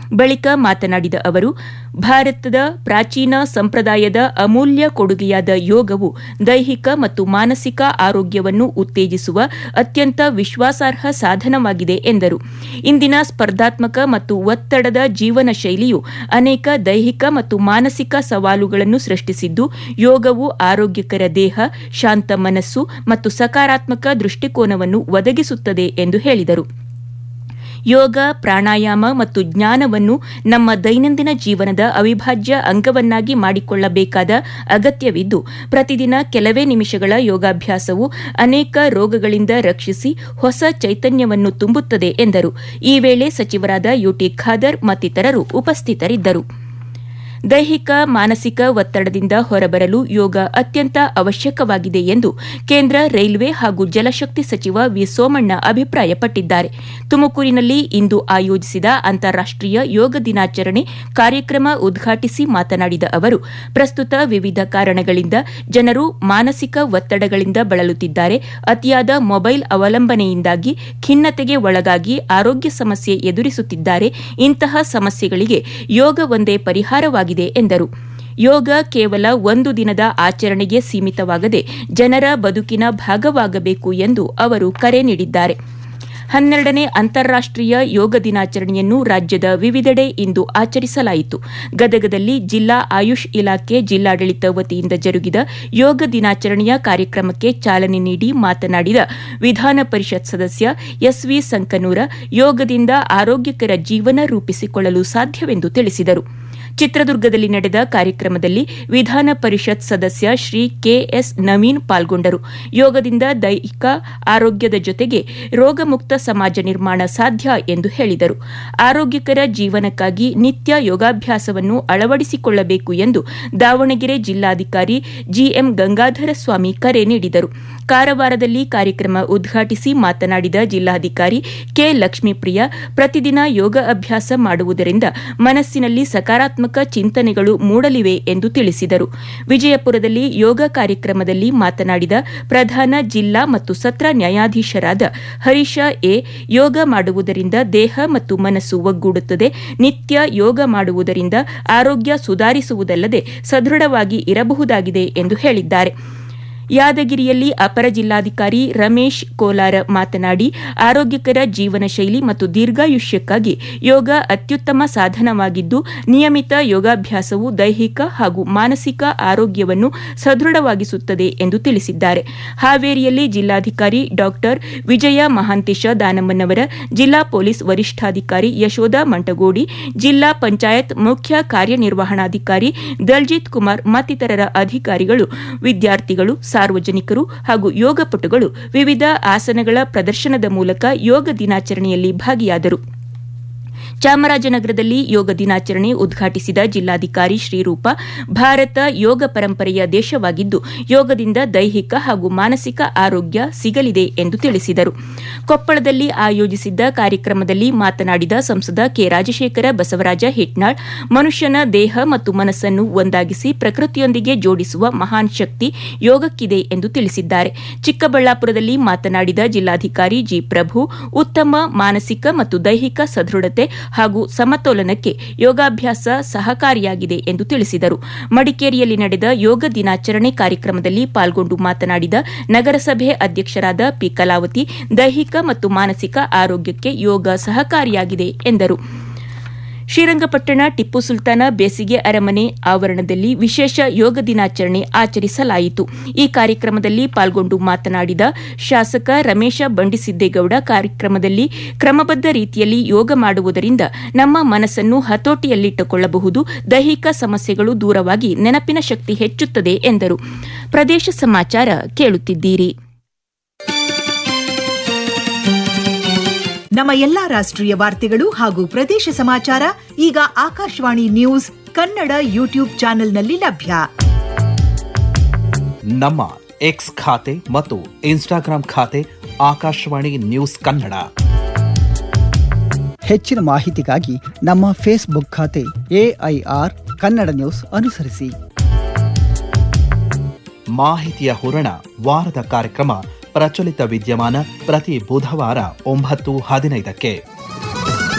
ಬಳಿಕ ಮಾತನಾಡಿದ ಅವರು ಭಾರತದ ಪ್ರಾಚೀನ ಸಂಪ್ರದಾಯದ ಅಮೂಲ್ಯ ಕೊಡುಗೆಯಾದ ಯೋಗವು ದೈಹಿಕ ಮತ್ತು ಮಾನಸಿಕ ಆರೋಗ್ಯವನ್ನು ಉತ್ತೇಜಿಸುವ ಅತ್ಯಂತ ವಿಶ್ವಾಸಾರ್ಹ ಸಾಧನವಾಗಿದೆ ಎಂದರು ಇಂದಿನ ಸ್ಪರ್ಧಾತ್ಮಕ ಮತ್ತು ಒತ್ತಡದ ಜೀವನ ಶೈಲಿಯು ಅನೇಕ ದೈಹಿಕ ಮತ್ತು ಮಾನಸಿಕ ಸವಾಲುಗಳನ್ನು ಸೃಷ್ಟಿಸಿದ್ದು ಯೋಗವು ಆರೋಗ್ಯಕರ ದೇಹ ಶಾಂತ ಮನಸ್ಸು ಮತ್ತು ಸಕಾರಾತ್ಮಕ ದೃಷ್ಟಿಕೋನವನ್ನು ಒದಗಿಸುತ್ತದೆ ಎಂದು ಹೇಳಿದರು ಯೋಗ ಪ್ರಾಣಾಯಾಮ ಮತ್ತು ಜ್ಞಾನವನ್ನು ನಮ್ಮ ದೈನಂದಿನ ಜೀವನದ ಅವಿಭಾಜ್ಯ ಅಂಗವನ್ನಾಗಿ ಮಾಡಿಕೊಳ್ಳಬೇಕಾದ ಅಗತ್ಯವಿದ್ದು ಪ್ರತಿದಿನ ಕೆಲವೇ ನಿಮಿಷಗಳ ಯೋಗಾಭ್ಯಾಸವು ಅನೇಕ ರೋಗಗಳಿಂದ ರಕ್ಷಿಸಿ ಹೊಸ ಚೈತನ್ಯವನ್ನು ತುಂಬುತ್ತದೆ ಎಂದರು ಈ ವೇಳೆ ಸಚಿವರಾದ ಯುಟಿ ಖಾದರ್ ಮತ್ತಿತರರು ಉಪಸ್ಥಿತರಿದ್ದರು ದೈಹಿಕ ಮಾನಸಿಕ ಒತ್ತಡದಿಂದ ಹೊರಬರಲು ಯೋಗ ಅತ್ಯಂತ ಅವಶ್ಯಕವಾಗಿದೆ ಎಂದು ಕೇಂದ್ರ ರೈಲ್ವೆ ಹಾಗೂ ಜಲಶಕ್ತಿ ಸಚಿವ ವಿ ಸೋಮಣ್ಣ ಅಭಿಪ್ರಾಯಪಟ್ಟಿದ್ದಾರೆ ತುಮಕೂರಿನಲ್ಲಿ ಇಂದು ಆಯೋಜಿಸಿದ ಅಂತಾರಾಷ್ಟೀಯ ಯೋಗ ದಿನಾಚರಣೆ ಕಾರ್ಯಕ್ರಮ ಉದ್ಘಾಟಿಸಿ ಮಾತನಾಡಿದ ಅವರು ಪ್ರಸ್ತುತ ವಿವಿಧ ಕಾರಣಗಳಿಂದ ಜನರು ಮಾನಸಿಕ ಒತ್ತಡಗಳಿಂದ ಬಳಲುತ್ತಿದ್ದಾರೆ ಅತಿಯಾದ ಮೊಬೈಲ್ ಅವಲಂಬನೆಯಿಂದಾಗಿ ಖಿನ್ನತೆಗೆ ಒಳಗಾಗಿ ಆರೋಗ್ಯ ಸಮಸ್ಯೆ ಎದುರಿಸುತ್ತಿದ್ದಾರೆ ಇಂತಹ ಸಮಸ್ಯೆಗಳಿಗೆ ಯೋಗ ಒಂದೇ ಪರಿಹಾರವಾಗಿದೆ ಎಂದರು ಯೋಗ ಕೇವಲ ಒಂದು ದಿನದ ಆಚರಣೆಗೆ ಸೀಮಿತವಾಗದೆ ಜನರ ಬದುಕಿನ ಭಾಗವಾಗಬೇಕು ಎಂದು ಅವರು ಕರೆ ನೀಡಿದ್ದಾರೆ ಹನ್ನೆರಡನೇ ಅಂತಾರಾಷ್ಟೀಯ ಯೋಗ ದಿನಾಚರಣೆಯನ್ನು ರಾಜ್ಯದ ವಿವಿಧೆಡೆ ಇಂದು ಆಚರಿಸಲಾಯಿತು ಗದಗದಲ್ಲಿ ಜಿಲ್ಲಾ ಆಯುಷ್ ಇಲಾಖೆ ಜಿಲ್ಲಾಡಳಿತ ವತಿಯಿಂದ ಜರುಗಿದ ಯೋಗ ದಿನಾಚರಣೆಯ ಕಾರ್ಯಕ್ರಮಕ್ಕೆ ಚಾಲನೆ ನೀಡಿ ಮಾತನಾಡಿದ ವಿಧಾನ ಪರಿಷತ್ ಸದಸ್ಯ ಎಸ್ವಿ ಸಂಕನೂರ ಯೋಗದಿಂದ ಆರೋಗ್ಯಕರ ಜೀವನ ರೂಪಿಸಿಕೊಳ್ಳಲು ಸಾಧ್ಯವೆಂದು ತಿಳಿಸಿದರು ಚಿತ್ರದುರ್ಗದಲ್ಲಿ ನಡೆದ ಕಾರ್ಯಕ್ರಮದಲ್ಲಿ ವಿಧಾನ ಪರಿಷತ್ ಸದಸ್ಯ ಶ್ರೀ ಕೆಎಸ್ ನವೀನ್ ಪಾಲ್ಗೊಂಡರು ಯೋಗದಿಂದ ದೈಹಿಕ ಆರೋಗ್ಯದ ಜೊತೆಗೆ ರೋಗಮುಕ್ತ ಸಮಾಜ ನಿರ್ಮಾಣ ಸಾಧ್ಯ ಎಂದು ಹೇಳಿದರು ಆರೋಗ್ಯಕರ ಜೀವನಕ್ಕಾಗಿ ನಿತ್ಯ ಯೋಗಾಭ್ಯಾಸವನ್ನು ಅಳವಡಿಸಿಕೊಳ್ಳಬೇಕು ಎಂದು ದಾವಣಗೆರೆ ಜಿಲ್ಲಾಧಿಕಾರಿ ಜಿಎಂ ಗಂಗಾಧರ ಸ್ವಾಮಿ ಕರೆ ನೀಡಿದರು ಕಾರವಾರದಲ್ಲಿ ಕಾರ್ಯಕ್ರಮ ಉದ್ಘಾಟಿಸಿ ಮಾತನಾಡಿದ ಜಿಲ್ಲಾಧಿಕಾರಿ ಕೆ ಲಕ್ಷ್ಮೀಪ್ರಿಯ ಪ್ರತಿದಿನ ಯೋಗ ಅಭ್ಯಾಸ ಮಾಡುವುದರಿಂದ ಮನಸ್ಸಿನಲ್ಲಿ ಸಕಾರಾತ್ಮಕ ಚಿಂತನೆಗಳು ಮೂಡಲಿವೆ ಎಂದು ತಿಳಿಸಿದರು ವಿಜಯಪುರದಲ್ಲಿ ಯೋಗ ಕಾರ್ಯಕ್ರಮದಲ್ಲಿ ಮಾತನಾಡಿದ ಪ್ರಧಾನ ಜಿಲ್ಲಾ ಮತ್ತು ಸತ್ರ ನ್ಯಾಯಾಧೀಶರಾದ ಹರೀಶ ಎ ಯೋಗ ಮಾಡುವುದರಿಂದ ದೇಹ ಮತ್ತು ಮನಸ್ಸು ಒಗ್ಗೂಡುತ್ತದೆ ನಿತ್ಯ ಯೋಗ ಮಾಡುವುದರಿಂದ ಆರೋಗ್ಯ ಸುಧಾರಿಸುವುದಲ್ಲದೆ ಸದೃಢವಾಗಿ ಇರಬಹುದಾಗಿದೆ ಎಂದು ಹೇಳಿದ್ದಾರೆ ಯಾದಗಿರಿಯಲ್ಲಿ ಅಪರ ಜಿಲ್ಲಾಧಿಕಾರಿ ರಮೇಶ್ ಕೋಲಾರ ಮಾತನಾಡಿ ಆರೋಗ್ಯಕರ ಜೀವನ ಶೈಲಿ ಮತ್ತು ದೀರ್ಘಾಯುಷ್ಯಕ್ಕಾಗಿ ಯೋಗ ಅತ್ಯುತ್ತಮ ಸಾಧನವಾಗಿದ್ದು ನಿಯಮಿತ ಯೋಗಾಭ್ಯಾಸವು ದೈಹಿಕ ಹಾಗೂ ಮಾನಸಿಕ ಆರೋಗ್ಯವನ್ನು ಸದೃಢವಾಗಿಸುತ್ತದೆ ಎಂದು ತಿಳಿಸಿದ್ದಾರೆ ಹಾವೇರಿಯಲ್ಲಿ ಜಿಲ್ಲಾಧಿಕಾರಿ ಡಾ ವಿಜಯ ಮಹಾಂತೇಶ ದಾನಮ್ಮನವರ ಜಿಲ್ಲಾ ಪೊಲೀಸ್ ವರಿಷ್ಠಾಧಿಕಾರಿ ಯಶೋಧ ಮಂಟಗೋಡಿ ಜಿಲ್ಲಾ ಪಂಚಾಯತ್ ಮುಖ್ಯ ಕಾರ್ಯನಿರ್ವಹಣಾಧಿಕಾರಿ ದಲ್ಜಿತ್ ಕುಮಾರ್ ಮತ್ತಿತರರ ಅಧಿಕಾರಿಗಳು ವಿದ್ಯಾರ್ಥಿಗಳು ಸಾರ್ವಜನಿಕರು ಹಾಗೂ ಯೋಗಪಟುಗಳು ವಿವಿಧ ಆಸನಗಳ ಪ್ರದರ್ಶನದ ಮೂಲಕ ಯೋಗ ದಿನಾಚರಣೆಯಲ್ಲಿ ಭಾಗಿಯಾದರು ಚಾಮರಾಜನಗರದಲ್ಲಿ ಯೋಗ ದಿನಾಚರಣೆ ಉದ್ಘಾಟಿಸಿದ ಜಿಲ್ಲಾಧಿಕಾರಿ ಶ್ರೀರೂಪ ಭಾರತ ಯೋಗ ಪರಂಪರೆಯ ದೇಶವಾಗಿದ್ದು ಯೋಗದಿಂದ ದೈಹಿಕ ಹಾಗೂ ಮಾನಸಿಕ ಆರೋಗ್ಯ ಸಿಗಲಿದೆ ಎಂದು ತಿಳಿಸಿದರು ಕೊಪ್ಪಳದಲ್ಲಿ ಆಯೋಜಿಸಿದ್ದ ಕಾರ್ಯಕ್ರಮದಲ್ಲಿ ಮಾತನಾಡಿದ ಸಂಸದ ಕೆ ರಾಜಶೇಖರ ಬಸವರಾಜ ಹಿಟ್ನಾಳ್ ಮನುಷ್ಯನ ದೇಹ ಮತ್ತು ಮನಸ್ಸನ್ನು ಒಂದಾಗಿಸಿ ಪ್ರಕೃತಿಯೊಂದಿಗೆ ಜೋಡಿಸುವ ಮಹಾನ್ ಶಕ್ತಿ ಯೋಗಕ್ಕಿದೆ ಎಂದು ತಿಳಿಸಿದ್ದಾರೆ ಚಿಕ್ಕಬಳ್ಳಾಪುರದಲ್ಲಿ ಮಾತನಾಡಿದ ಜಿಲ್ಲಾಧಿಕಾರಿ ಜಿ ಪ್ರಭು ಉತ್ತಮ ಮಾನಸಿಕ ಮತ್ತು ದೈಹಿಕ ಸದೃಢತೆ ಹಾಗೂ ಸಮತೋಲನಕ್ಕೆ ಯೋಗಾಭ್ಯಾಸ ಸಹಕಾರಿಯಾಗಿದೆ ಎಂದು ತಿಳಿಸಿದರು ಮಡಿಕೇರಿಯಲ್ಲಿ ನಡೆದ ಯೋಗ ದಿನಾಚರಣೆ ಕಾರ್ಯಕ್ರಮದಲ್ಲಿ ಪಾಲ್ಗೊಂಡು ಮಾತನಾಡಿದ ನಗರಸಭೆ ಅಧ್ಯಕ್ಷರಾದ ಪಿ ಕಲಾವತಿ ದೈಹಿಕ ಮತ್ತು ಮಾನಸಿಕ ಆರೋಗ್ಯಕ್ಕೆ ಯೋಗ ಸಹಕಾರಿಯಾಗಿದೆ ಎಂದರು ಶ್ರೀರಂಗಪಟ್ಟಣ ಟಿಪ್ಪು ಸುಲ್ತಾನ ಬೇಸಿಗೆ ಅರಮನೆ ಆವರಣದಲ್ಲಿ ವಿಶೇಷ ಯೋಗ ದಿನಾಚರಣೆ ಆಚರಿಸಲಾಯಿತು ಈ ಕಾರ್ಯಕ್ರಮದಲ್ಲಿ ಪಾಲ್ಗೊಂಡು ಮಾತನಾಡಿದ ಶಾಸಕ ರಮೇಶ ಬಂಡಿಸಿದ್ದೇಗೌಡ ಕಾರ್ಯಕ್ರಮದಲ್ಲಿ ಕ್ರಮಬದ್ದ ರೀತಿಯಲ್ಲಿ ಯೋಗ ಮಾಡುವುದರಿಂದ ನಮ್ಮ ಮನಸ್ಸನ್ನು ಹತೋಟಿಯಲ್ಲಿಟ್ಟುಕೊಳ್ಳಬಹುದು ದೈಹಿಕ ಸಮಸ್ಯೆಗಳು ದೂರವಾಗಿ ನೆನಪಿನ ಶಕ್ತಿ ಹೆಚ್ಚುತ್ತದೆ ಎಂದರು ಪ್ರದೇಶ ಸಮಾಚಾರ ಕೇಳುತ್ತಿದ್ದೀರಿ ನಮ್ಮ ಎಲ್ಲಾ ರಾಷ್ಟ್ರೀಯ ವಾರ್ತೆಗಳು ಹಾಗೂ ಪ್ರದೇಶ ಸಮಾಚಾರ ಈಗ ಆಕಾಶವಾಣಿ ನ್ಯೂಸ್ ಕನ್ನಡ ಯೂಟ್ಯೂಬ್ ಚಾನೆಲ್ನಲ್ಲಿ ಲಭ್ಯ ನಮ್ಮ ಎಕ್ಸ್ ಖಾತೆ ಮತ್ತು ಇನ್ಸ್ಟಾಗ್ರಾಂ ಖಾತೆ ಆಕಾಶವಾಣಿ ನ್ಯೂಸ್ ಕನ್ನಡ ಹೆಚ್ಚಿನ ಮಾಹಿತಿಗಾಗಿ ನಮ್ಮ ಫೇಸ್ಬುಕ್ ಖಾತೆ ಎಐಆರ್ ಕನ್ನಡ ನ್ಯೂಸ್ ಅನುಸರಿಸಿ ಮಾಹಿತಿಯ ಹೂರಣ ವಾರದ ಕಾರ್ಯಕ್ರಮ ಪ್ರಚಲಿತ ವಿದ್ಯಮಾನ ಪ್ರತಿ ಬುಧವಾರ ಒಂಬತ್ತು ಹದಿನೈದಕ್ಕೆ